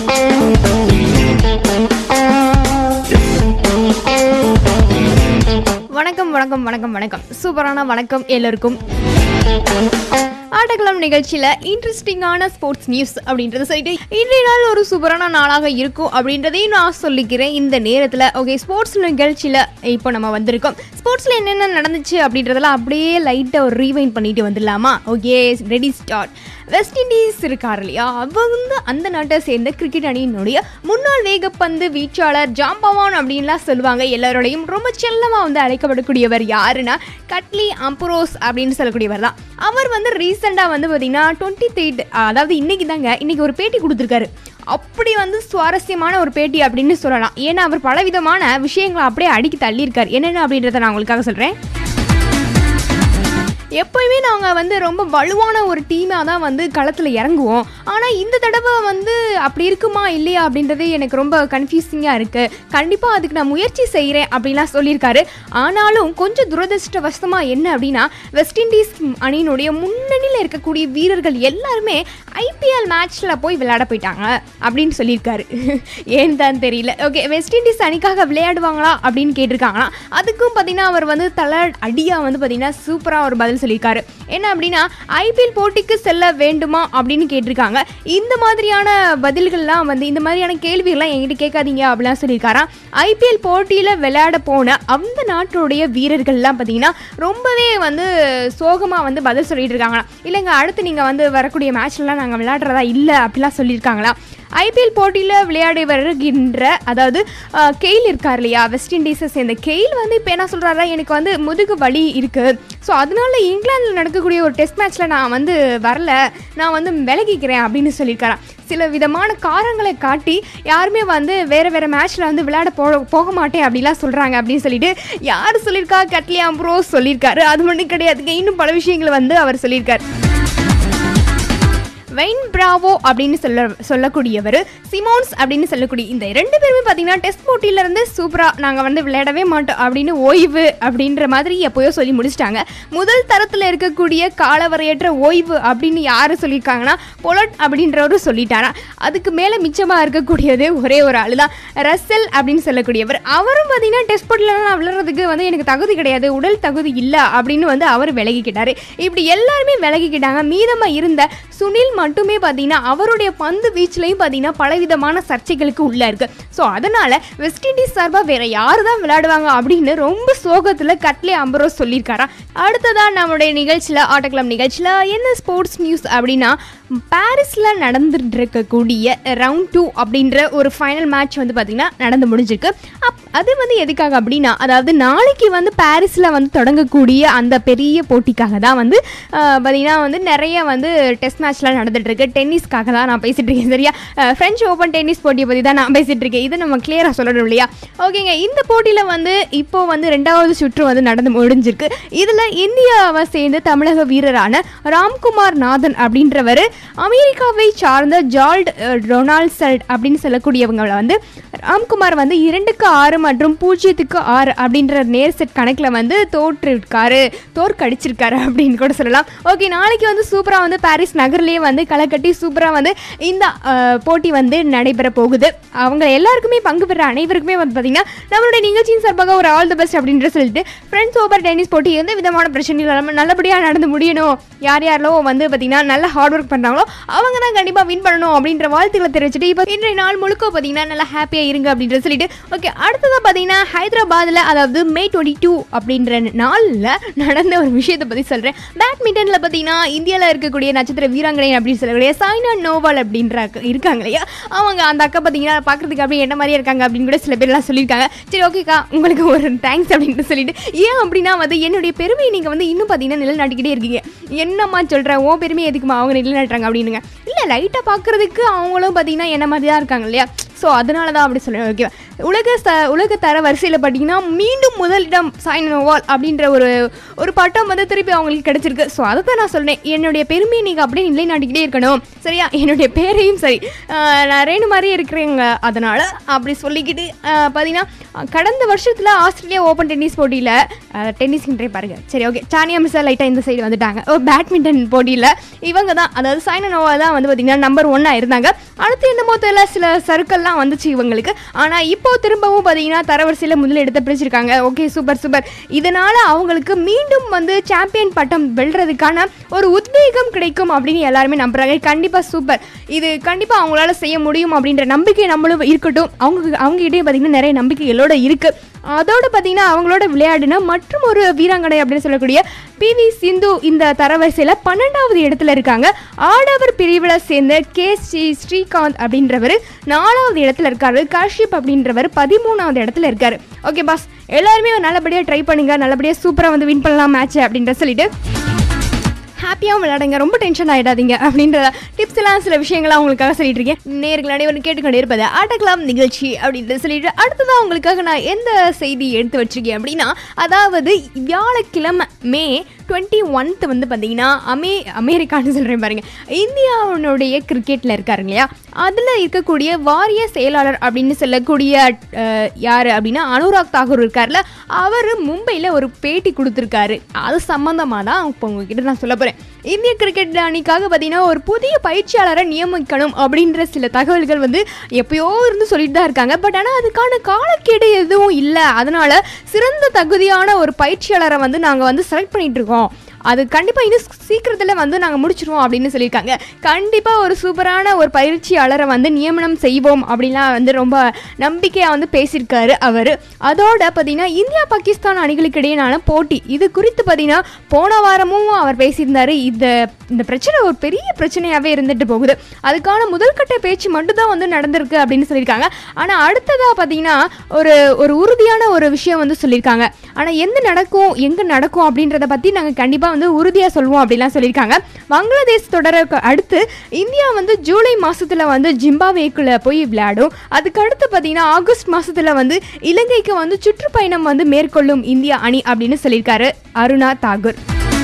வணக்கம் வணக்கம் வணக்கம் வணக்கம் சூப்பரான வணக்கம் எல்லோருக்கும் ஆட்டக்களம் நிகழ்ச்சியில் இன்ட்ரெஸ்டிங்கான ஸ்போர்ட்ஸ் நியூஸ் அப்படின்றத சொல்லிட்டு இன்றைய நாள் ஒரு சூப்பரான நாளாக இருக்கும் அப்படின்றதையும் நான் சொல்லிக்கிறேன் இந்த நேரத்தில் ஓகே ஸ்போர்ட்ஸ் நிகழ்ச்சியில் இப்போ நம்ம வந்திருக்கோம் ஸ்போர்ட்ஸில் என்னென்ன நடந்துச்சு அப்படின்றதெல்லாம் அப்படியே லைட்டாக ஒரு ரீவைண்ட் பண்ணிட்டு வந்துடலாமா okay ready start West Indies இருக்கார் இல்லையா அவங்க அந்த நாட்டை சேர்ந்த கிரிக்கெட் அணியினுடைய முன்னாள் வேகப்பந்து வீச்சாளர் ஜாம்பவான் அப்படின்லாம் சொல்லுவாங்க எல்லாரோடையும் ரொம்ப செல்லமாக வந்து அழைக்கப்படக்கூடியவர் யாருன்னா கட்லி அம்புரோஸ் அப்படின்னு சொல்லக்கூடியவர் தான் அவர் வந்து ரீசெண்டாக வந்து பார்த்தீங்கன்னா டுவெண்ட்டி த்ரீட் அதாவது இன்னைக்கு தாங்க இன்னைக்கு ஒரு பேட்டி கொடுத்துருக்காரு அப்படி வந்து சுவாரஸ்யமான ஒரு பேட்டி அப்படின்னு சொல்லலாம் ஏன்னா அவர் பலவிதமான விஷயங்களை அப்படியே அடிக்கி தள்ளியிருக்கார் என்னென்ன அப்படின்றத நான் உங்களுக்காக சொல்கிறேன் எப்போயுமே நாங்கள் வந்து ரொம்ப வலுவான ஒரு டீமாக தான் வந்து களத்தில் இறங்குவோம் ஆனால் இந்த தடவை வந்து அப்படி இருக்குமா இல்லையா அப்படின்றது எனக்கு ரொம்ப கன்ஃபியூசிங்காக இருக்குது கண்டிப்பாக அதுக்கு நான் முயற்சி செய்கிறேன் அப்படின்லாம் சொல்லியிருக்காரு ஆனாலும் கொஞ்சம் துரதிருஷ்டவசமாக என்ன அப்படின்னா வெஸ்ட் இண்டீஸ் அணியினுடைய முன்னணியில் இருக்கக்கூடிய வீரர்கள் எல்லாருமே ஐபிஎல் மேட்ச்சில் போய் விளையாட போயிட்டாங்க அப்படின்னு சொல்லியிருக்காரு ஏன்னு தான் தெரியல ஓகே வெஸ்ட் இண்டீஸ் அணிக்காக விளையாடுவாங்களா அப்படின்னு கேட்டிருக்காங்களா அதுக்கும் பார்த்தீங்கன்னா அவர் வந்து தலை அடியாக வந்து பார்த்தீங்கன்னா சூப்பராக ஒரு பதில் சொல்லியிருக்காரு என்ன அப்படின்னா ஐபிஎல் போட்டிக்கு செல்ல வேண்டுமா அப்படின்னு கேட்டிருக்காங்க இந்த மாதிரியான பதில்கள்லாம் வந்து இந்த மாதிரியான கேள்விகள்லாம் என்கிட்ட கேட்காதீங்க அப்படிலாம் சொல்லியிருக்காராம் ஐபிஎல் போட்டியில் விளையாட போன அந்த நாட்டுடைய வீரர்கள்லாம் பார்த்தீங்கன்னா ரொம்பவே வந்து சோகமாக வந்து பதில் சொல்லிட்டு இருக்காங்களாம் இல்லைங்க அடுத்து நீங்கள் வந்து வரக்கூடிய மேட்ச்லலாம் நாங்கள் விளையாடுறதா இல்லை அப்படிலாம் சொல்லியிருக்காங்களா ஐபிஎல் போட்டியில் விளையாடி வருகின்ற அதாவது அஹ், கெயில் இருக்கார் இல்லையா வெஸ்ட் இண்டீஸை சேர்ந்த கெயில் வந்து இப்போ என்ன சொல்கிறாரா எனக்கு வந்து முதுகு வலி இருக்குது ஸோ அதனால இங்கிலாந்தில் நடக்கக்கூடிய ஒரு டெஸ்ட் மேட்ச்சில் நான் வந்து வரல நான் வந்து விலகிக்கிறேன் அப்படின்னு சொல்லியிருக்காராம் சில விதமான காரங்களை காட்டி யாருமே வந்து வேறு வேறு மேட்ச்சில் வந்து விளையாட போ போக மாட்டேன் அப்படிலாம் சொல்கிறாங்க அப்படின்னு சொல்லிட்டு யார் சொல்லியிருக்கா கட்லி அம்ப்ரோஸ் சொல்லியிருக்காரு அது மட்டும் கிடையாதுங்க இன்னும் பல விஷயங்களை வந்து அவர் சொல்லியிருக்காரு வெயின் பிராவோ அப்படின்னு சொல்ல சொல்லக்கூடியவர் சிமோன்ஸ் அப்படின்னு சொல்லக்கூடிய இந்த ரெண்டு பேருமே பார்த்தீங்கன்னா டெஸ்ட் போட்டியிலேருந்து சூப்பராக நாங்கள் வந்து விளையாடவே மாட்டோம் அப்படின்னு ஓய்வு அப்படின்ற மாதிரி எப்போயோ சொல்லி முடிச்சிட்டாங்க முதல் தரத்தில் இருக்கக்கூடிய காலவரையற்ற ஓய்வு அப்படின்னு யார் சொல்லியிருக்காங்கன்னா பொலட் அப்படின்றவரும் சொல்லிட்டாரா அதுக்கு மேலே மிச்சமாக இருக்கக்கூடியது ஒரே ஒரு ஆள் தான் ரசல் அப்படின்னு சொல்லக்கூடியவர் அவரும் பார்த்தீங்கன்னா டெஸ்ட் போட்டியிலலாம் விளையாடுறதுக்கு வந்து எனக்கு தகுதி கிடையாது உடல் தகுதி இல்லை அப்படின்னு வந்து அவர் விலகிக்கிட்டாரு இப்படி எல்லாருமே விலகிக்கிட்டாங்க மீதமாக இருந்த சுனில் மட்டுமே பார்த்தீங்கன்னா அவருடைய பந்து வீச்சிலையும் பார்த்தீங்கன்னா பலவிதமான சர்ச்சைகளுக்கு உள்ளே இருக்கு ஸோ அதனால வெஸ்ட் இண்டீஸ் சார்பாக வேற யார் தான் விளையாடுவாங்க அப்படின்னு ரொம்ப சோகத்தில் கட்லே அம்பரோஸ் சொல்லியிருக்காரா அடுத்ததா நம்மளுடைய நிகழ்ச்சியில் ஆட்டக்கிளம் நிகழ்ச்சியில் என்ன ஸ்போர்ட்ஸ் நியூஸ் அப்படின்னா பாரிஸில் நடந்துட்டு இருக்கக்கூடிய ரவுண்ட் டூ அப்படின்ற ஒரு ஃபைனல் மேட்ச் வந்து பார்த்திங்கன்னா நடந்து முடிஞ்சிருக்கு அப் அது வந்து எதுக்காக அப்படின்னா அதாவது நாளைக்கு வந்து பாரிஸில் வந்து தொடங்கக்கூடிய அந்த பெரிய போட்டிக்காக தான் வந்து பார்த்திங்கன்னா வந்து நிறைய வந்து டெஸ்ட் மேட்ச்லாம் நடந்துட்டு இருக்கு டென்னிஸ்க்காக தான் நான் பேசிட்டு இருக்கேன் சரியா ஃப்ரெஞ்ச் ஓப்பன் டென்னிஸ் போட்டியை பற்றி தான் நான் பேசிட்டு இருக்கேன் இதை நம்ம கிளியராக சொல்லணும் இல்லையா ஓகேங்க இந்த போட்டியில் வந்து இப்போ வந்து ரெண்டாவது சுற்று வந்து நடந்து முடிஞ்சிருக்கு இதில் இந்தியாவை சேர்ந்த தமிழக வீரரான ராம்குமார் நாதன் அப்படின்றவர் அமெரிக்காவை சார்ந்த ஜால்ட் அஹ், ரொனால்ட்சல்ட் அப்படின்னு சொல்லக்கூடியவங்களை வந்து ராம்குமார் வந்து இரண்டுக்கு ஆறு மற்றும் பூஜ்ஜியத்துக்கு ஆறு அப்படின்ற நேர் செட் கணக்கில் வந்து தோற்றுருக்காரு தோற்கடிச்சிருக்காரு அப்படின்னு கூட சொல்லலாம் ஓகே நாளைக்கு வந்து சூப்பராக வந்து பாரிஸ் நகர்லேயே வந்து களை கட்டி சூப்பராக வந்து இந்த அஹ், போட்டி வந்து நடைபெற போகுது அவங்க எல்லாருக்குமே பங்கு பெற அனைவருக்குமே வந்து பார்த்தீங்கன்னா நம்மளுடைய நிகழ்ச்சியின் சார்பாக ஒரு ஆல் தி பெஸ்ட் அப்படின்ற சொல்லிட்டு ஃப்ரெண்ட்ஸ் ஓவர் டென்னிஸ் போட்டி எந்த விதமான பிரச்சனையும் இல்லாமல் நல்லபடியாக நடந்து முடியணும் யார் யாரெல்லாம் வந்து பார்த்தீங்கன்னா நல்ல ஹார்ட் ஒர்க் பண்ணுறாங்களோ அவங்க தான் கண்டிப்பாக வின் பண்ணணும் அப்படின்ற வாழ்த்துக்களை தெரிவிச்சுட்டு இப்போ இன்றைய நாள் முழுக்க பார்த்தீங்கன்னா நல்லா ஹாப்பியாக இருங்க அப்படின்ற சொல்லிட்டு ஓகே அடுத்ததாக பார்த்தீங்கன்னா ஹைதராபாத்தில் அதாவது மே டுவெண்ட்டி டூ அப்படின்ற நாளில் நடந்த ஒரு விஷயத்தை பற்றி சொல்கிறேன் பேட்மிண்டனில் பார்த்தீங்கன்னா இந்தியாவில் இருக்கக்கூடிய நட்சத்திர வீராங்கனை அப்படின்னு சொல்லக்கூடிய சாய்னா நோவால் அப்படின்ற அக்கா இருக்காங்க இல்லையா அவங்க அந்த அக்கா பார்த்தீங்கன்னா பார்க்குறதுக்கு அப்படியே என்ன மாதிரியே இருக்காங்க அப்படின்னு கூட சில பேர்லாம் சொல்லியிருக்காங்க சரி ஓகேக்கா உங்களுக்கு ஒரு தேங்க்ஸ் அப்படின்ட்டு சொல்லிட்டு ஏன் அப்படின்னா வந்து என்னுடைய பெருமையை நீங்கள் வந்து இன்னும் பார்த்தீங்கன்னா நிலைநாட்டிக்கிட்டே இருக்கீங்க என்னம்மா சொல்கிறேன் ஓ பெருமையை எதுக்குமா அவங்க நிலைநாட்டுறாங்க அப்படின்னுங்க இல்லை லைட்டாக பார்க்குறதுக்கு அவங்களும் பார்த்தீங்கன்னா என்ன மாதிரி தான் இருக்காங்க இல்லையா ஸோ அதனால தான் அப்படி சொல்லுவேன் ஓகேவா உலக ச உலக தர வரிசையில் பார்த்தீங்கன்னா மீண்டும் முதலிடம் சாய்னா நோவால் அப்படின்ற ஒரு ஒரு பட்டம் வந்து திருப்பி அவங்களுக்கு கிடைச்சிருக்கு ஸோ அதை தான் நான் சொல்றேன் என்னுடைய பெருமையை நீங்கள் அப்படியே நிலைநாட்டிக்கிட்டே இருக்கணும் சரியா என்னுடைய பேரையும் சரி ஆஹ் நான் ரேணு மாதிரியே இருக்கிறேங்க அதனால் அப்படி சொல்லிக்கிட்டு ஆஹ் பார்த்தீங்கன்னா கடந்த வருஷத்தில் ஆஸ்திரேலியா ஓப்பன் டென்னிஸ் போட்டியில் டென்னிஸ்ன்றே பாருங்க சரி ஓகே சானியா மிஸ்ஸா லைட்டாக இந்த சைடு வந்துட்டாங்க ஓ பேட்மிண்டன் போட்டியில் இவங்க தான் அதாவது சாய்னா நோவா தான் வந்து பார்த்தீங்கன்னா நம்பர் ஒன்னாக இருந்தாங்க அடுத்து என்னமோ தெரியல சில சருக்கள்லாம் வந்துச்சு இவங்களுக்கு ஆனால் இப்போ திரும்பவும் பார்த்தீங்கன்னா தரவரிசையில் முதல் எடுத்து பிடிச்சிருக்காங்க ஓகே சூப்பர் சூப்பர் இதனால் அவங்களுக்கு மீண்டும் வந்து சாம்பியன் பட்டம் வெல்றதுக்கான ஒரு உத்வேகம் கிடைக்கும் அப்படின்னு எல்லாருமே நம்புறாங்க கண்டிப்பாக சூப்பர் இது கண்டிப்பாக அவங்களால செய்ய முடியும் அப்படின்ற நம்பிக்கை நம்மளும் இருக்கட்டும் அவங்க அவங்ககிட்டயே பார்த்தீங்கன்னா நிறைய நம்பிக்கைகளோட இருக்குது அதோட பார்த்தீங்கன்னா அவங்களோட விளையாடின மற்றும் ஒரு வீராங்கனை அப்படின்னு சொல்லக்கூடிய பிவி சிந்து இந்த தரவரிசையில் பன்னெண்டாவது இடத்துல இருக்காங்க ஆடவர் பிரிவில் சேர்ந்த கே ஸ்ரீ ஸ்ரீகாந்த் அப்படின்றவர் நாலாவது இடத்துல இருக்காரு காஷிப் அப்படின்றவர் பதிமூணாவது இடத்துல இருக்காரு ஓகே பாஸ் எல்லாருமே நல்லபடியாக ட்ரை பண்ணுங்க நல்லபடியாக சூப்பராக வந்து வின் பண்ணலாம் மேட்ச் அப்படின்ற சொல்லிட்டு ஹாப்பியாகவும் விளையாடுங்க ரொம்ப டென்ஷன் ஆகிடாதீங்க அப்படின்ற டிப்ஸ் எல்லாம் சில விஷயங்கள்லாம் உங்களுக்காக சொல்லிட்டு இருக்கேன் நேர்கள் அனைவரும் கேட்டுக்கொண்டே இருப்பது ஆட்டக்கலாம் நிகழ்ச்சி அப்படின்ட்டு சொல்லிட்டு அடுத்ததான் உங்களுக்காக நான் எந்த செய்தி எடுத்து வச்சிருக்கேன் அப்படின்னா அதாவது வியாழக்கிழமை மே டுவெண்ட்டி ஒன்த் வந்து பார்த்தீங்கன்னா அமே அமெரிக்கான்னு சொல்கிறேன் பாருங்க இந்தியாவுடைய கிரிக்கெட்டில் இருக்காருங்க இல்லையா அதில் இருக்கக்கூடிய வாரிய செயலாளர் அப்படின்னு சொல்லக்கூடிய அஹ், யார் அப்படின்னா அனுராக் தாகூர் இருக்கார்ல அவர் மும்பையில் ஒரு பேட்டி கொடுத்துருக்காரு அது சம்மந்தமாக தான் இப்போ உங்ககிட்ட நான் சொல்ல போகிறேன் இந்திய கிரிக்கெட் அணிக்காக பார்த்தீங்கன்னா ஒரு புதிய பயிற்சியாளரை நியமிக்கணும் அப்படின்ற சில தகவல்கள் வந்து எப்பயோ இருந்து சொல்லிட்டு தான் இருக்காங்க பட் ஆனால் அதுக்கான காலக்கெடு எதுவும் இல்லை அதனால சிறந்த தகுதியான ஒரு பயிற்சியாளரை வந்து நாங்கள் வந்து செலக்ட் பண்ணிட்டு இருக்கோம் அது கண்டிப்பாக இன்னும் சீக்கிரத்தில் வந்து நாங்கள் முடிச்சிருவோம் அப்படின்னு சொல்லியிருக்காங்க கண்டிப்பாக ஒரு சூப்பரான ஒரு பயிற்சியாளரை வந்து நியமனம் செய்வோம் அப்படின்லாம் வந்து ரொம்ப நம்பிக்கையாக வந்து பேசியிருக்காரு அவர் அதோட பார்த்தீங்கன்னா இந்தியா பாகிஸ்தான் அணிகளுக்கு இடையிலான போட்டி இது குறித்து பார்த்தீங்கன்னா போன வாரமும் அவர் பேசியிருந்தாரு இந்த இந்த பிரச்சனை ஒரு பெரிய பிரச்சனையாகவே இருந்துட்டு போகுது அதுக்கான முதல்கட்ட பேச்சு மட்டும்தான் வந்து நடந்திருக்கு அப்படின்னு சொல்லியிருக்காங்க ஆனால் அடுத்ததாக பார்த்தீங்கன்னா ஒரு ஒரு உறுதியான ஒரு விஷயம் வந்து சொல்லியிருக்காங்க ஆனால் எந்த நடக்கும் எங்கே நடக்கும் அப்படின்றத பற்றி நாங்கள் கண்டிப்பாக வந்து உறுதியாக சொல்லுவோம் அப்படிலாம் சொல்லியிருக்காங்க பங்களாதேஷ் தொடர அடுத்து இந்தியா வந்து ஜூலை மாதத்தில் வந்து ஜிம்பாவேக்குள்ளே போய் விளையாடும் அதுக்கு அடுத்து பார்த்தீங்கன்னா ஆகஸ்ட் மாதத்தில் வந்து இலங்கைக்கு வந்து சுற்றுப்பயணம் வந்து மேற்கொள்ளும் இந்தியா அணி அப்படின்னு சொல்லியிருக்காரு அருணா தாகூர்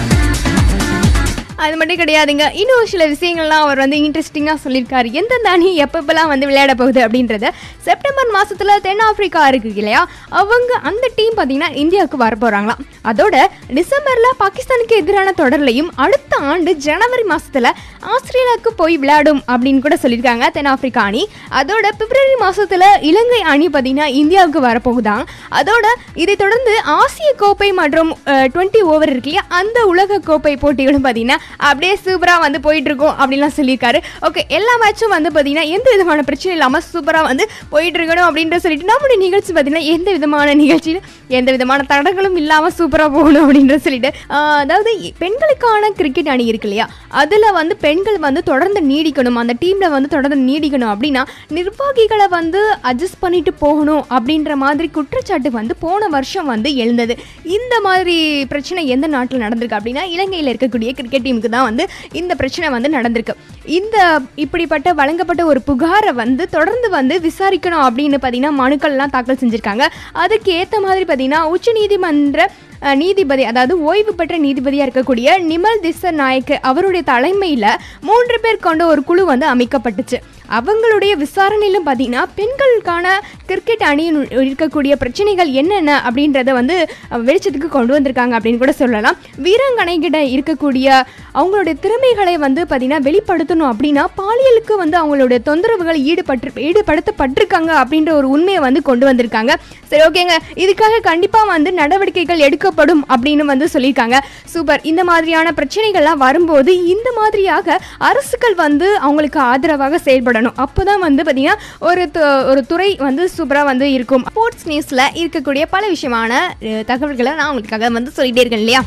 அது மட்டும் கிடையாதுங்க இன்னும் சில விஷயங்கள்லாம் அவர் வந்து இன்ட்ரெஸ்டிங்காக சொல்லியிருக்காரு எந்தெந்த அணி எப்பப்பெல்லாம் வந்து விளையாட போகுது அப்படின்றத செப்டம்பர் மாதத்தில் தென்னாப்பிரிக்கா இருக்கு இல்லையா அவங்க அந்த டீம் பார்த்தீங்கன்னா இந்தியாவுக்கு வர போகிறாங்களாம் அதோட டிசம்பரில் பாகிஸ்தானுக்கு எதிரான தொடர்லையும் அடுத்த ஆண்டு ஜனவரி மாதத்தில் ஆஸ்திரேலியாவுக்கு போய் விளையாடும் அப்படின்னு கூட சொல்லியிருக்காங்க தென்னாப்பிரிக்கா அணி அதோட பிப்ரவரி மாதத்தில் இலங்கை அணி பார்த்தீங்கன்னா இந்தியாவுக்கு வரப்போகுதாம் அதோட இதை தொடர்ந்து ஆசிய கோப்பை மற்றும் டுவெண்ட்டி ஓவர் இருக்கு இல்லையா அந்த உலக கோப்பை போட்டிகளும் பார்த்தீங்கன்னா அப்படியே சூப்பராக வந்து போயிட்டு இருக்கும் அப்படின்லாம் சொல்லியிருக்காரு ஓகே எல்லா மேட்சும் வந்து பார்த்தீங்கன்னா எந்த விதமான பிரச்சனை இல்லாமல் சூப்பராக வந்து போயிட்டு இருக்கணும் அப்படின்ற சொல்லிட்டு நம்முடைய நிகழ்ச்சி பார்த்தீங்கன்னா எந்த விதமான நிகழ்ச்சியில் எந்த விதமான தடங்களும் இல்லாமல் சூப்பராக போகணும் அப்படின்ற சொல்லிட்டு ஆஹ், அதாவது பெண்களுக்கான கிரிக்கெட் அணி இருக்கு இல்லையா அதில் வந்து பெண்கள் வந்து தொடர்ந்து நீடிக்கணும் அந்த டீமில் வந்து தொடர்ந்து நீடிக்கணும் அப்படின்னா நிர்வாகிகளை வந்து அட்ஜஸ்ட் பண்ணிட்டு போகணும் அப்படின்ற மாதிரி குற்றச்சாட்டு வந்து போன வருஷம் வந்து எழுந்தது இந்த மாதிரி பிரச்சனை எந்த நாட்டில் நடந்திருக்கு அப்படின்னா இலங்கையில் இருக்கக்கூடிய கிரிக்கெட் டீமுக்கு தான் வந்து இந்த பிரச்சனை வந்து நடந்திருக்கு இந்த இப்படிப்பட்ட வழங்கப்பட்ட ஒரு புகாரை வந்து தொடர்ந்து வந்து விசாரிக்கணும் அப்படின்னு பார்த்தீங்கன்னா மனுக்கள்லாம் தாக்கல் செஞ்சுருக்காங்க அதுக்கு ஏற்ற மாதிரி பார்த்தீங்கன்னா உச்சநீதிமன்ற அஹ், நீதிபதி அதாவது ஓய்வு பெற்ற நீதிபதியாக இருக்கக்கூடிய நிமல் திஸ்ஸர் நாயக் அவருடைய தலைமையில் மூன்று பேர் கொண்ட ஒரு குழு வந்து அமைக்கப்பட்டுச்சு அவங்களுடைய விசாரணையிலும் பார்த்தீங்கன்னா பெண்களுக்கான கிரிக்கெட் அணியில் இருக்கக்கூடிய பிரச்சனைகள் என்னென்ன அப்படின்றத வந்து அஹ், வெளிச்சத்துக்கு கொண்டு வந்திருக்காங்க அப்படின்னு கூட சொல்லலாம் வீராங்கனைகிட்ட இருக்கக்கூடிய அவங்களுடைய திறமைகளை வந்து பார்த்தீங்கன்னா வெளிப்படுத்தணும் அப்படின்னா பாலியலுக்கு வந்து அவங்களுடைய தொந்தரவுகள் ஈடுபட்டு ஈடுபடுத்தப்பட்டிருக்காங்க அப்படின்ற ஒரு உண்மையை வந்து கொண்டு வந்திருக்காங்க சரி ஓகேங்க இதுக்காக கண்டிப்பாக வந்து நடவடிக்கைகள் எடுக்கப்படும் அப்படின்னு வந்து சொல்லியிருக்காங்க சூப்பர் இந்த மாதிரியான பிரச்சனைகள்லாம் வரும்போது இந்த மாதிரியாக அரசுகள் வந்து அவங்களுக்கு ஆதரவாக செயல்படணும் அப்போ தான் வந்து பார்த்தீங்கன்னா ஒரு து- ஒரு துறை வந்து சூப்பராக வந்து இருக்கும் ஸ்போர்ட்ஸ் நியூஸில் இருக்கக்கூடிய பல விஷயமான அஹ், தகவல்களை நான் உங்களுக்காக வந்து சொல்லிட்டே இருக்கேன் இல்லையா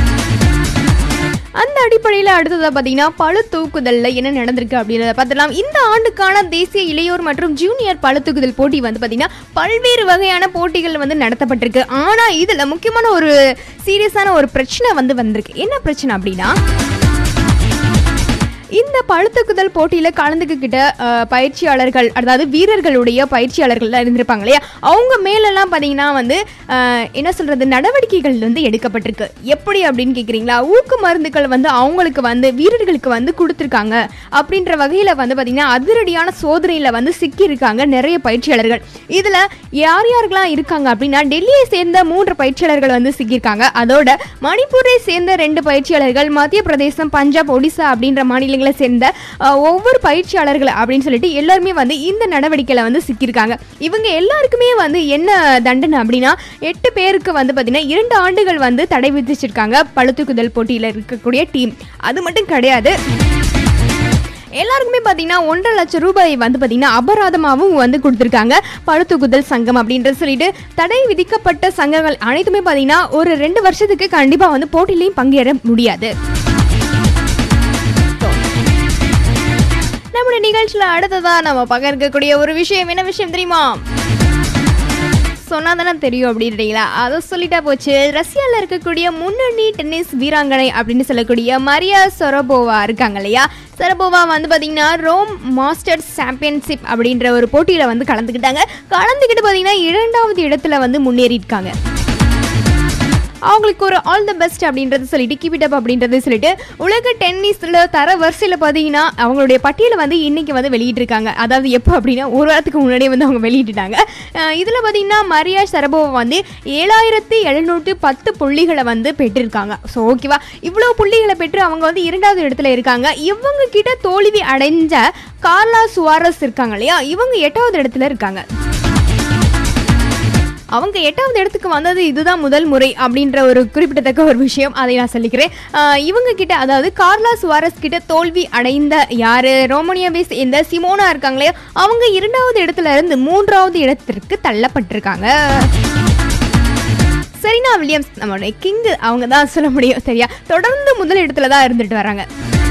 அந்த அடிப்படையில் அடுத்ததாக பார்த்தீங்கன்னா பளு தூக்குதலில் என்ன நடந்திருக்கு அப்படின்றத பார்த்துலாம் இந்த ஆண்டுக்கான தேசிய இளையோர் மற்றும் ஜூனியர் பளு தூக்குதல் போட்டி வந்து பார்த்தீங்கன்னா பல்வேறு வகையான போட்டிகள் வந்து நடத்தப்பட்டிருக்கு ஆனால் இதில் முக்கியமான ஒரு சீரியஸான ஒரு பிரச்சனை வந்து வந்திருக்கு என்ன பிரச்சனை அப்படின்னா இந்த பழுத்துக்குதல் போட்டியில் கலந்துக்கிட்ட அஹ், பயிற்சியாளர்கள் அதாவது வீரர்களுடைய பயிற்சியாளர்கள்லாம் இருந்திருப்பாங்க இல்லையா அவங்க மேலெல்லாம் பார்த்தீங்கன்னா வந்து அஹ், என்ன சொல்கிறது நடவடிக்கைகள் வந்து எடுக்கப்பட்டிருக்கு எப்படி அப்படின்னு கேட்குறீங்களா ஊக்க மருந்துகள் வந்து அவங்களுக்கு வந்து வீரர்களுக்கு வந்து கொடுத்துருக்காங்க அப்படின்ற வகையில் வந்து பார்த்தீங்கன்னா அதிரடியான சோதனையில் வந்து சிக்கியிருக்காங்க நிறைய பயிற்சியாளர்கள் இதில் யார் யாருக்கெல்லாம் இருக்காங்க அப்படின்னா டெல்லியை சேர்ந்த மூன்று பயிற்சியாளர்கள் வந்து சிக்கியிருக்காங்க அதோட மணிப்பூரை சேர்ந்த ரெண்டு பயிற்சியாளர்கள் மத்திய பிரதேசம் பஞ்சாப் ஒடிசா அப்படின்ற மாநிலங்களை சேர்ந்த அஹ், ஒவ்வொரு பயிற்சியாளர்கள் அப்படின்னு சொல்லிட்டு எல்லாருமே வந்து இந்த நடவடிக்கையில் வந்து சிக்கியிருக்காங்க இவங்க எல்லாருக்குமே வந்து என்ன தண்டனை அப்படின்னா எட்டு பேருக்கு வந்து பார்த்தீங்கன்னா இரண்டு ஆண்டுகள் வந்து தடை விதிச்சிருக்காங்க பளுத்துக்குதல் போட்டியில் இருக்கக்கூடிய டீம் அது மட்டும் கிடையாது எல்லாருக்குமே பார்த்தீங்கன்னா ஒன்றரை லட்சம் ரூபாய் வந்து பார்த்தீங்கன்னா அபராதமாகவும் வந்து கொடுத்துருக்காங்க பழுத்துக்குதல் சங்கம் அப்படின்றது சொல்லிட்டு தடை விதிக்கப்பட்ட சங்கங்கள் அனைத்துமே பார்த்தீங்கன்னா ஒரு ரெண்டு வருஷத்துக்கு கண்டிப்பாக வந்து போட்டிலையும் பங்கேற முடியாது நம்முடைய நிகழ்ச்சியில் அடுத்ததா நம்ம பார்க்க இருக்கக்கூடிய ஒரு விஷயம் என்ன விஷயம் தெரியுமா சொன்னா தானே தெரியும் அப்படின்றீங்களா அதை சொல்லிட்டா போச்சு ரஷ்யாவில் இருக்கக்கூடிய முன்னணி டென்னிஸ் வீராங்கனை அப்படின்னு சொல்லக்கூடிய மரியா சொரபோவா இருக்காங்க இல்லையா சொரபோவா வந்து பார்த்தீங்கன்னா ரோம் மாஸ்டர்ஸ் சாம்பியன்ஷிப் அப்படின்ற ஒரு போட்டியில் வந்து கலந்துக்கிட்டாங்க கலந்துக்கிட்டு பார்த்தீங்கன்னா இரண்டாவது இடத்துல வந்து முன்னேறியிருக்காங்க அவங்களுக்கு ஒரு ஆல் த பெஸ்ட் அப்படின்றது சொல்லிட்டு கீப் இட் அப் அப்படின்றது சொல்லிட்டு உலக டென்னிஸில் தர வரிசையில் பார்த்தீங்கன்னா அவங்களுடைய பட்டியலை வந்து இன்னைக்கு வந்து வெளியிட்டிருக்காங்க அதாவது எப்போ அப்படின்னா ஒரு வாரத்துக்கு முன்னாடியே வந்து அவங்க வெளியிட்டுட்டாங்க இதில் பார்த்தீங்கன்னா மரியா சரபோவா வந்து ஏழாயிரத்தி எழுநூற்று பத்து புள்ளிகளை வந்து பெற்றிருக்காங்க ஸோ ஓகேவா இவ்வளோ புள்ளிகளை பெற்று அவங்க வந்து இரண்டாவது இடத்துல இருக்காங்க இவங்க கிட்ட தோல்வி அடைஞ்ச கார்லா சுவாரஸ் இருக்காங்க இல்லையா இவங்க எட்டாவது இடத்துல இருக்காங்க அவங்க எட்டாவது இடத்துக்கு வந்தது இதுதான் முதல் முறை அப்படின்ற ஒரு குறிப்பிடத்தக்க ஒரு விஷயம் அதை நான் சொல்லிக்கிறேன் ஆஹ் இவங்க கிட்ட அதாவது கார்லா சுவாரஸ் கிட்ட தோல்வி அடைந்த யாரு ரோமானியாவை சேர்ந்த சிமோனா இருக்காங்களே அவங்க இரண்டாவது இடத்துல இருந்து மூன்றாவது இடத்திற்கு தள்ளப்பட்டிருக்காங்க செரினா வில்லியம்ஸ் நம்மளுடைய கிங் அவங்க தான் சொல்ல முடியும் சரியா தொடர்ந்து முதல் இடத்துல தான் இருந்துட்டு வராங்க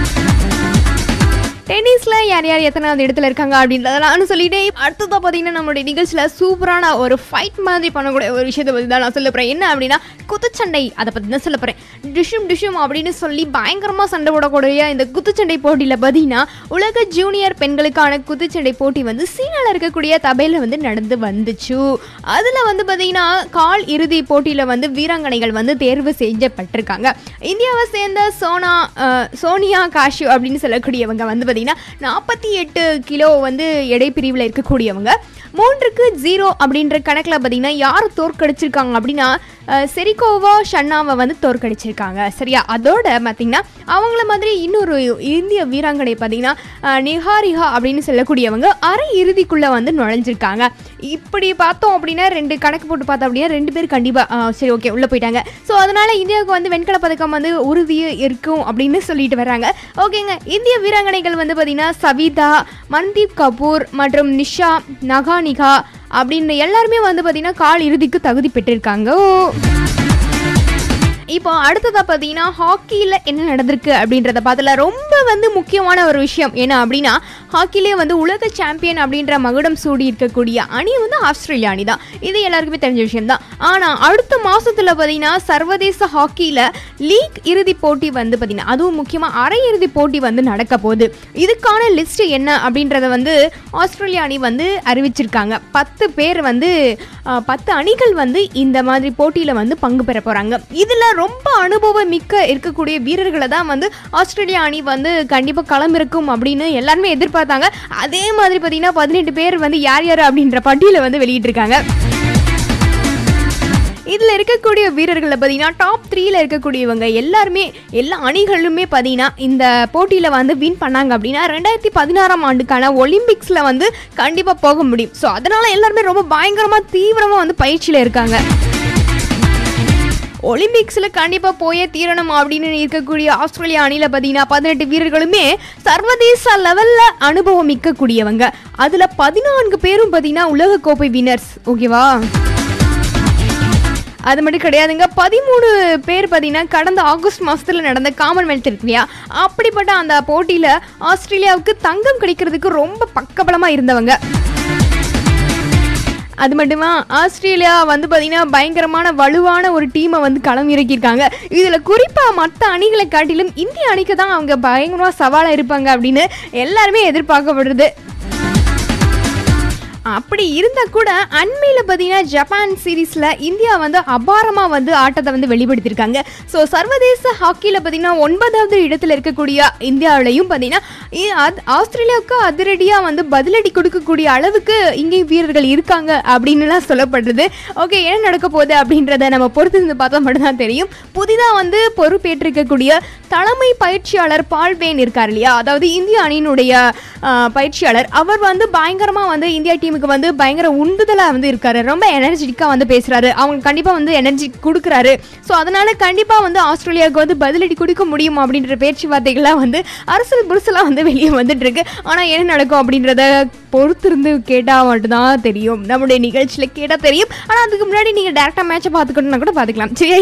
டென்னிஸில் யார் யார் எத்தனாவது இடத்துல இருக்காங்க அப்படின்றதெல்லாம் சொல்லிட்டு அடுத்ததாக பார்த்தீங்கன்னா நம்மளுடைய நிகழ்ச்சியில் சூப்பரான ஒரு ஃபைட் மாதிரி பண்ணக்கூடிய ஒரு விஷயத்தை பற்றி தான் நான் சொல்ல போகிறேன் என்ன அப்படின்னா குத்துச்சண்டை அதை பற்றி தான் சொல்ல போகிறேன் டிஷும் டிஷும் அப்படின்னு சொல்லி பயங்கரமாக சண்டை போடக்கூடிய இந்த குத்துச்சண்டை போட்டியில் பார்த்தீங்கன்னா உலக ஜூனியர் பெண்களுக்கான குத்துச்சண்டை போட்டி வந்து சீனாவில் இருக்கக்கூடிய தபையில் வந்து நடந்து வந்துச்சு அதில் வந்து பார்த்தீங்கன்னா கால் இறுதி போட்டியில் வந்து வீராங்கனைகள் வந்து தேர்வு செய்யப்பட்டிருக்காங்க இந்தியாவை சேர்ந்த சோனா அஹ், சோனியா காஷு அப்படின்னு சொல்லக்கூடியவங்க வந்து பார்த்தீங்கன்னா நாற்பத்தி எட்டு கிலோ வந்து எடை பிரிவில் இருக்கக்கூடியவங்க மூன்றுக்கு ஜீரோ அப்படின்ற கணக்கில் பார்த்தீங்கன்னா யார் தோற்கடிச்சிருக்காங்க அப்படின்னா அஹ், செரிகோவா ஷன்னாவை வந்து தோற்கடிச்சிருக்காங்க சரியா அதோட பார்த்தீங்கன்னா அவங்கள மாதிரி இன்னொரு இந்திய வீராங்கனை பார்த்தீங்கன்னா அஹ், நிஹாரிகா அப்படின்னு சொல்லக்கூடியவங்க அரை இறுதிக்குள்ளே வந்து நுழைஞ்சிருக்காங்க இப்படி பார்த்தோம் அப்படின்னா ரெண்டு கணக்கு போட்டு பார்த்தோம் அப்படின்னா ரெண்டு பேர் கண்டிப்பாக சரி ஓகே உள்ளே போயிட்டாங்க ஸோ அதனால இந்தியாவுக்கு வந்து வெண்கல பதக்கம் வந்து உறுதி இருக்கும் அப்படின்னு சொல்லிட்டு வராங்க ஓகேங்க இந்திய வீராங்கனைகள் வந்து பார்த்தீங்கன்னா சவிதா மன்தீப் கபூர் மற்றும் நிஷா நகானிகா அப்படின்னு எல்லாருமே வந்து பார்த்தீங்கன்னா கால் இறுதிக்கு தகுதி பெற்றிருக்காங்க இப்போ அடுத்ததா பார்த்தீங்கன்னா ஹாக்கியில் என்ன நடந்திருக்கு அப்படின்றத பார்த்தல ரொம்ப வந்து முக்கியமான ஒரு விஷயம் என்ன அப்படின்னா ஹாக்கிலே வந்து உலக சாம்பியன் அப்படின்ற மகுடம் சூடி இருக்கக்கூடிய அணி வந்து ஆஸ்திரேலியா அணி தான் இது எல்லாருக்குமே தெரிஞ்ச விஷயம் தான் ஆனால் அடுத்த மாசத்துல பார்த்தீங்கன்னா சர்வதேச ஹாக்கியில் லீக் இறுதி போட்டி வந்து பார்த்தீங்கன்னா அதுவும் முக்கியமாக அரை இறுதி போட்டி வந்து நடக்க போகுது இதுக்கான லிஸ்ட் என்ன அப்படின்றத வந்து ஆஸ்திரேலியா அணி வந்து அறிவிச்சிருக்காங்க பத்து பேர் வந்து அஹ், பத்து அணிகள் வந்து இந்த மாதிரி போட்டியில் வந்து பங்கு பெற போகிறாங்க இதில் ரொம்ப அனுபவம் மிக்க இருக்கக்கூடிய வீரர்களை தான் வந்து ஆஸ்திரேலியா அணி வந்து கண்டிப்பாக களமிருக்கும் அப்படின்னு எல்லாருமே எதிர்பார்த்தாங்க அதே மாதிரி பார்த்தீங்கன்னா பதினெட்டு பேர் வந்து யார் யார் அப்படின்ற பட்டியலை வந்து வெளியிட்டிருக்காங்க இதில் இருக்கக்கூடிய வீரர்களை பார்த்தீங்கன்னா டாப் த்ரீல இருக்கக்கூடியவங்க எல்லாருமே எல்லா அணிகளுமே பார்த்தீங்கன்னா இந்த போட்டியில் வந்து வின் பண்ணாங்க அப்படின்னா ரெண்டாயிரத்தி பதினாறாம் ஆண்டுக்கான ஒலிம்பிக்ஸில் வந்து கண்டிப்பாக போக முடியும் ஸோ அதனால எல்லாருமே ரொம்ப பயங்கரமாக தீவிரமாக வந்து பயிற்சியில் இருக்காங்க ஒலிம்பிக்ஸில் கண்டிப்பாக போயே தீரணும் அப்படின்னு இருக்கக்கூடிய ஆஸ்திரேலியா அணியில் பார்த்தீங்கன்னா பதினெட்டு வீரர்களுமே சர்வதேச லெவலில் அனுபவம் மிக்கக்கூடியவங்க அதில் பதினான்கு பேரும் பார்த்தீங்கன்னா உலகக்கோப்பை வினர்ஸ் ஓகேவா அது மட்டும் கிடையாதுங்க பதிமூணு பேர் பார்த்தீங்கன்னா கடந்த ஆகஸ்ட் மாதத்தில் நடந்த காமன்வெல்த் இருக்கு இல்லையா அப்படிப்பட்ட அந்த போட்டியில் ஆஸ்திரேலியாவுக்கு தங்கம் கிடைக்கிறதுக்கு ரொம்ப பக்கபலமாக இருந்தவங்க அது மட்டுமா ஆஸ்திரேலியா வந்து பார்த்தீங்கன்னா பயங்கரமான வலுவான ஒரு டீமை வந்து களம் இறக்கியிருக்காங்க இதில் குறிப்பாக மற்ற அணிகளை காட்டிலும் இந்திய அணிக்கு தான் அவங்க பயங்கரமாக சவாலாக இருப்பாங்க அப்படின்னு எல்லாருமே எதிர்பார்க்கப்படுறது அப்படி இருந்தால் கூட அண்மையில் பார்த்தீங்கன்னா ஜப்பான் சீரீஸில் இந்தியா வந்து அபாரமாக வந்து ஆட்டத்தை வந்து வெளிப்படுத்தியிருக்காங்க ஸோ சர்வதேச ஹாக்கியில் பார்த்தீங்கன்னா ஒன்பதாவது இடத்துல இருக்கக்கூடிய இந்தியாவிலையும் பார்த்தீங்கன்னா இ- அது- ஆஸ்திரேலியாவுக்கு அதிரடியாக வந்து பதிலடி கொடுக்கக்கூடிய அளவுக்கு இங்கே வீரர்கள் இருக்காங்க அப்படின்னுலாம் சொல்லப்படுறது ஓகே என்ன நடக்க போகுது அப்படின்றத நம்ம பொறுத்து இருந்து பார்த்தா மட்டும்தான் தெரியும் புதிதாக வந்து பொறுப்பேற்றிருக்கக்கூடிய தலைமை பயிற்சியாளர் பால்வேன் இருக்கார் இல்லையா அதாவது இந்திய அணியினுடைய ஆ, பயிற்சியாளர் அவர் வந்து பயங்கரமாக வந்து இந்தியா டீமுக்கு வந்து பயங்கர உந்துதலாக வந்து இருக்காரு ரொம்ப எனர்ஜெட்டிக்காக வந்து பேசுகிறாரு அவங்க கண்டிப்பாக வந்து எனர்ஜி கொடுக்குறாரு ஸோ அதனால கண்டிப்பாக வந்து ஆஸ்திரேலியாவுக்கு வந்து பதிலடி கொடுக்க முடியும் அப்படின்ற பேச்சுவார்த்தைகள்லாம் வந்து அரசியல் புருசெல்லாம் வந்து வெளியே வந்துட்டு இருக்கு ஆனால் என்ன நடக்கும் அப்படின்றத பொறுத்திருந்து கேட்டால் மட்டும்தான் தெரியும் நம்முடைய நிகழ்ச்சியில் கேட்டால் தெரியும் ஆனால் அதுக்கு முன்னாடி நீங்கள் டேரெக்டாக மேட்சை பார்த்துக்கணும்னா கூட பார்த்துக்கலாம் சரி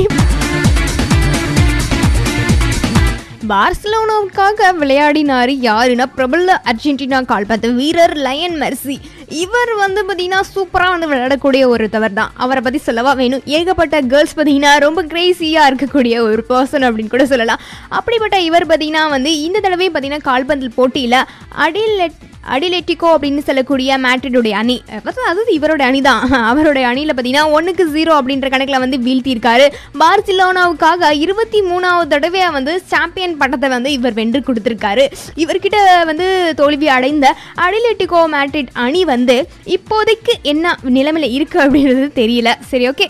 பார்சலோனாவுக்காக விளையாடினார் யாருன்னா பிரபல அர்ஜென்டினா கால்பந்து வீரர் லயன் மெர்சி இவர் வந்து பார்த்தீங்கன்னா சூப்பராக வந்து விளையாடக்கூடிய ஒருத்தவர் தான் அவரை பற்றி சொல்லவா வேணும் ஏகப்பட்ட கேர்ள்ஸ் பார்த்தீங்கன்னா ரொம்ப கிரேசியாக இருக்கக்கூடிய ஒரு பர்சன் அப்படின்னு கூட சொல்லலாம் அப்படிப்பட்ட இவர் பார்த்தீங்கன்னா வந்து இந்த தடவை பார்த்தீங்கன்னா கால்பந்து போட்டியில் அடிலெட் அடிலெட்டிகோ அப்படின்னு சொல்லக்கூடிய மேட்ரிடுடைய அணி அதாவது அதாவது இவரோட அணி தான் அவருடைய அணியில் பார்த்தீங்கன்னா ஒன்றுக்கு ஜீரோ அப்படின்ற கணக்கில் வந்து வீழ்த்தியிருக்காரு பார்சிலோனாவுக்காக இருபத்தி மூணாவது தடவையாக வந்து சாம்பியன் பட்டத்தை வந்து இவர் வென்று கொடுத்துருக்காரு இவர்கிட்ட வந்து தோல்வி அடைந்த அடிலெட்டிகோ மேட்ரிட் அணி வந்து இப்போதைக்கு என்ன நிலைமையில் இருக்குது அப்படின்றது தெரியல சரி ஓகே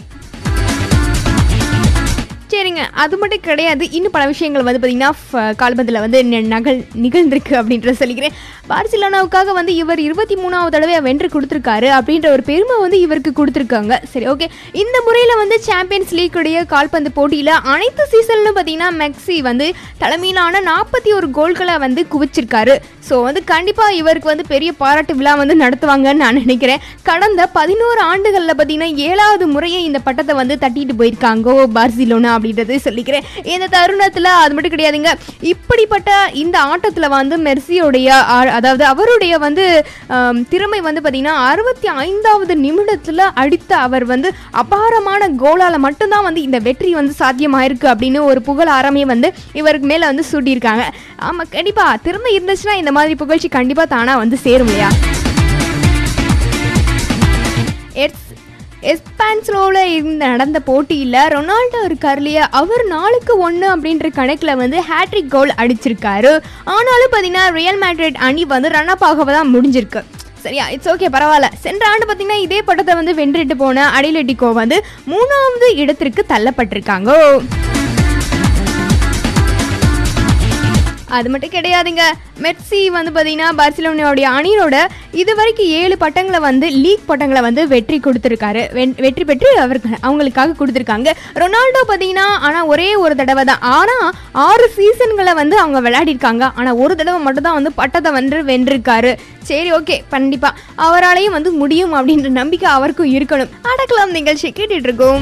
சரிங்க அது மட்டும் கிடையாது இன்னும் பல விஷயங்கள் வந்து பார்த்தீங்கன்னா கால்பந்தில் வந்து நி- நகல் நிகழ்ந்திருக்கு அப்படின்றத சொல்லிக்கிறேன் பார்சிலோனாவுக்காக வந்து இவர் இருபத்தி மூணாவது தடவை வென்று கொடுத்துருக்காரு அப்படின்ற ஒரு பெருமை வந்து இவருக்கு கொடுத்துருக்காங்க சரி ஓகே இந்த முறையில் வந்து சாம்பியன்ஸ் லீக் உடைய கால்பந்து போட்டியில் அனைத்து சீசன்லும் பார்த்தீங்கன்னா மெக்ஸி வந்து தலைமையிலான நாற்பத்தி ஒரு கோல்களை வந்து குவிச்சிருக்காரு ஸோ வந்து கண்டிப்பாக இவருக்கு வந்து பெரிய பாராட்டு விழா வந்து நடத்துவாங்கன்னு நான் நினைக்கிறேன் கடந்த பதினோரு ஆண்டுகளில் பார்த்தீங்கன்னா ஏழாவது முறையே இந்த பட்டத்தை வந்து தட்டிட்டு போயிருக்காங்கோ பார்சிலோனா அப்படின்றது சொல்லிக்கிறேன் இந்த தருணத்தில் அது மட்டும் கிடையாதுங்க இப்படிப்பட்ட இந்த ஆட்டத்தில் வந்து மெர்சியோடைய ஆ- அதாவது அவருடைய வந்து ஆம், திறமை வந்து பார்த்தீங்கன்னா அறுபத்தி ஐந்தாவது நிமிடத்தில் அடித்த அவர் வந்து அபாரமான கோலால் மட்டும்தான் வந்து இந்த வெற்றி வந்து சாத்தியமாயிருக்கு அப்படின்னு ஒரு புகழ் ஆரமே வந்து இவருக்கு மேலே வந்து சூட்டியிருக்காங்க ஆமாம் கண்டிப்பாக திறமை இருந்துச்சுன்னா இந்த மாதிரி புகழ்ச்சி கண்டிப்பாக தானாக வந்து சேரும் இல்லையா எஸ் எஸ்பான்ஸ்லோவில் இருந்த நடந்த போட்டியில் ரொனால்டோ இருக்கார் இல்லையா அவர் நாளுக்கு ஒன்று அப்படின்ற கணக்கில் வந்து ஹேட்ரிக் கோல் அடிச்சிருக்காரு ஆனாலும் பார்த்தீங்கன்னா ரியல் மேட்ரிட் அணி வந்து ரன் அப் ஆக தான் முடிஞ்சிருக்கு சரியா இட்ஸ் ஓகே பரவாயில்ல சென்ற ஆண்டு பார்த்தீங்கன்னா இதே பட்டத்தை வந்து வென்றுட்டு போன அடிலெட்டிகோ வந்து மூணாவது இடத்திற்கு தள்ளப்பட்டிருக்காங்க அது மட்டும் கிடையாதுங்க மெர்சி வந்து பார்த்தீங்கன்னா பார்சிலோனாவுடைய அணியோட இது வரைக்கும் ஏழு பட்டங்களை வந்து லீக் பட்டங்களை வந்து வெற்றி கொடுத்துருக்காரு வென்- வெற்றி பெற்று அவருக்கு அவங்களுக்காக கொடுத்துருக்காங்க ரொனால்டோ பார்த்தீங்கன்னா ஆனால் ஒரே ஒரு தடவை தான் ஆனால் ஆறு சீசன்களை வந்து அவங்க விளையாடிருக்காங்க ஆனால் ஒரு தடவை மட்டும் தான் வந்து பட்டத்தை வந்து வென்றிருக்காரு சரி ஓகே கண்டிப்பாக அவராலையும் வந்து முடியும் அப்படின்ற நம்பிக்கை அவருக்கும் இருக்கணும் அடக்கலாம் நிகழ்ச்சி கேட்டுட்டு இருக்கோம்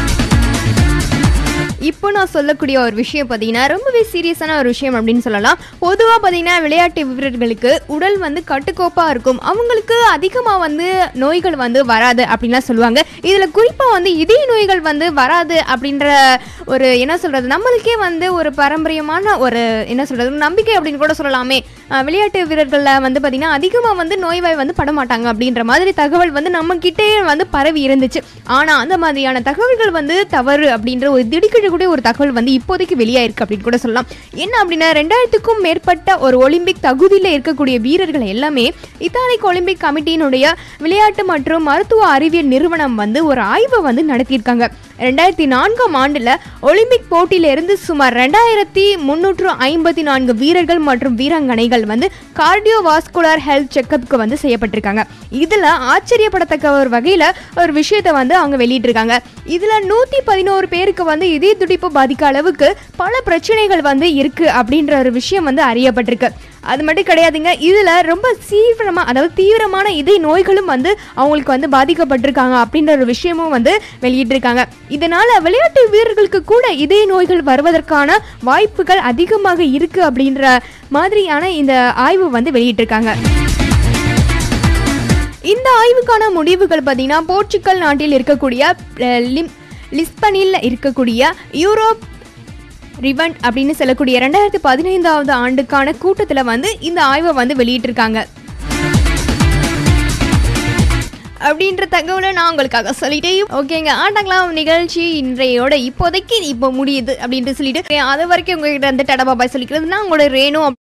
இப்போ நான் சொல்லக்கூடிய ஒரு விஷயம் பார்த்தீங்கன்னா ரொம்பவே சீரியஸான ஒரு விஷயம் அப்படின்னு சொல்லலாம் பொதுவாக பார்த்தீங்கன்னா விளையாட்டு வீரர்களுக்கு உடல் வந்து கட்டுக்கோப்பாக இருக்கும் அவங்களுக்கு அதிகமாக வந்து நோய்கள் வந்து வராது அப்படின்லாம் சொல்லுவாங்க இதில் குறிப்பாக வந்து இதய நோய்கள் வந்து வராது அப்படின்ற ஒரு என்ன சொல்கிறது நம்மளுக்கே வந்து ஒரு பாரம்பரியமான ஒரு என்ன சொல்கிறது நம்பிக்கை அப்படின்னு கூட சொல்லலாமே அஹ் விளையாட்டு வீரர்களில் வந்து பார்த்திங்கன்னா அதிகமாக வந்து நோய்வாய் வந்து பட மாட்டாங்க அப்படின்ற மாதிரி தகவல் வந்து நம்ம கிட்டே வந்து பரவி இருந்துச்சு ஆனால் அந்த மாதிரியான தகவல்கள் வந்து தவறு அப்படின்ற ஒரு திடுக்கிடக்கூடிய ஒரு தகவல் வந்து இப்போதைக்கு வெளியாயிருக்கு அப்படின்னு கூட சொல்லலாம் என்ன அப்படின்னா ரெண்டாயிரத்துக்கும் மேற்பட்ட ஒரு ஒலிம்பிக் தகுதியில் இருக்கக்கூடிய வீரர்கள் எல்லாமே இத்தாலிக் ஒலிம்பிக் கமிட்டியினுடைய விளையாட்டு மற்றும் மருத்துவ அறிவியல் நிறுவனம் வந்து ஒரு ஆய்வை வந்து நடத்தியிருக்காங்க ரெண்டாயிரத்தி நான்காம் ஆண்டில் ஒலிம்பிக் போட்டியிலிருந்து சுமார் ரெண்டாயிரத்தி முந்நூற்று ஐம்பத்தி நான்கு வீரர்கள் மற்றும் வீராங்கனைகள் வந்து கார்டியோவாஸ்குலர் ஹெல்த் செக்கப்புக்கு வந்து செய்யப்பட்டிருக்காங்க இதில் ஆச்சரியப்படத்தக்க ஒரு வகையில் ஒரு விஷயத்தை வந்து அவங்க வெளியிட்டிருக்காங்க இதில் நூற்றி பதினோரு பேருக்கு வந்து இதய துடிப்பு பாதிக்க அளவுக்கு பல பிரச்சனைகள் வந்து இருக்கு அப்படின்ற ஒரு விஷயம் வந்து அறியப்பட்டிருக்கு அது மட்டும் கிடையாதுங்க இதில் ரொம்ப தீவிரமாக அதாவது தீவிரமான இதய நோய்களும் வந்து அவங்களுக்கு வந்து பாதிக்கப்பட்டிருக்காங்க அப்படின்ற ஒரு விஷயமும் வந்து வெளியிட்டிருக்காங்க இதனால விளையாட்டு வீரர்களுக்கு கூட இதய நோய்கள் வருவதற்கான வாய்ப்புகள் அதிகமாக இருக்கு அப்படின்ற மாதிரியான இந்த ஆய்வு வந்து வெளியிட்டிருக்காங்க இந்த ஆய்வுக்கான முடிவுகள் பார்த்தீங்கன்னா போர்ச்சுகல் நாட்டில் இருக்கக்கூடிய அஹ், லிம் லிஸ்பனில் இருக்கக்கூடிய யூரோப் ரிவன் அப்படின்னு சொல்லக்கூடிய ரெண்டாயிரத்தி பதினைந்தாவது ஆண்டுக்கான கூட்டத்தில் வந்து இந்த ஆய்வை வந்து வெளியிட்டிருக்காங்க அப்படின்ற தகவலை நான் உங்களுக்காக சொல்லிட்டே ஓகேங்க ஆட்டாங்களாம் நிகழ்ச்சி இன்றையோட இப்போதைக்கு இப்போ முடியுது அப்படின்ட்டு சொல்லிட்டு அது வரைக்கும் உங்ககிட்ட வந்து டடா பாபாய் சொல்லிக்கிறது நான் உங்களோட ரேணு